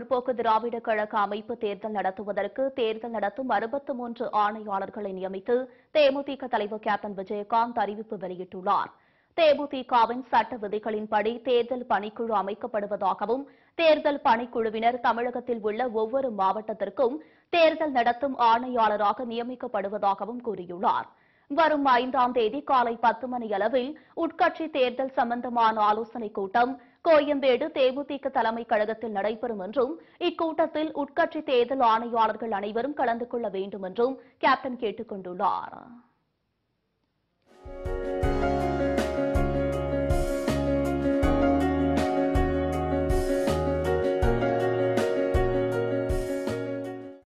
முற்போக்கு திராவிட கழக அமைப்பு தேர்தல் நடத்துவதற்கு தேர்தல் நடத்தும் அறுபத்து மூன்று ஆணையாளர்களை நியமித்து தேமுதிக தலைவர் கேப்டன் விஜயகாந்த் அறிவிப்பு வெளியிட்டுள்ளார் தேமுதிகவின் சட்ட விதிகளின்படி தேர்தல் பணிக்குழு அமைக்கப்படுவதாகவும் தேர்தல் பணிக்குழுவினர் தமிழகத்தில் உள்ள ஒவ்வொரு மாவட்டத்திற்கும் தேர்தல் நடத்தும் ஆணையாளராக நியமிக்கப்படுவதாகவும் கூறியுள்ளார் வரும் ஐந்தாம் தேதி காலை பத்து மணி அளவில் உட்கட்சி தேர்தல் சம்பந்தமான ஆலோசனைக் கூட்டம் கோயம்பேடு தேமுதிக தலைமை கழகத்தில் நடைபெறும் என்றும் இக்கூட்டத்தில் உட்கட்சி தேர்தல் ஆணையாளர்கள் அனைவரும் கலந்து கொள்ள வேண்டும் என்றும் கேப்டன் கேட்டுக் கொண்டுள்ளார்